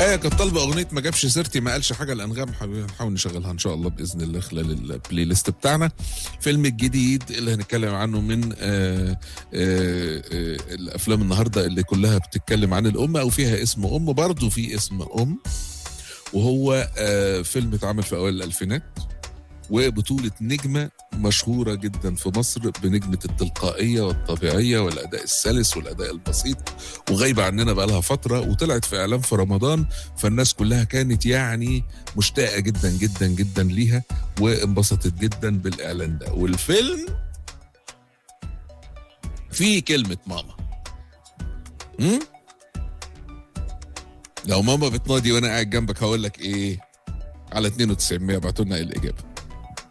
ايه كانت طالبه اغنيه ما جابش سيرتي ما قالش حاجه الانغام هنحاول نشغلها ان شاء الله باذن الله خلال البلاي ليست بتاعنا فيلم الجديد اللي هنتكلم عنه من آه آه آه الافلام النهارده اللي كلها بتتكلم عن الام او فيها اسم ام برضه في اسم ام وهو آه فيلم اتعمل في اوائل الالفينات وبطولة نجمة مشهورة جدا في مصر بنجمة التلقائية والطبيعية والأداء السلس والأداء البسيط وغايبة عننا بقالها فترة وطلعت في إعلان في رمضان فالناس كلها كانت يعني مشتاقة جدا جدا جدا ليها وانبسطت جدا بالإعلان ده والفيلم فيه كلمة ماما م? لو ماما بتنادي وانا قاعد جنبك هقول لك ايه على 92 ابعتوا لنا ايه الاجابه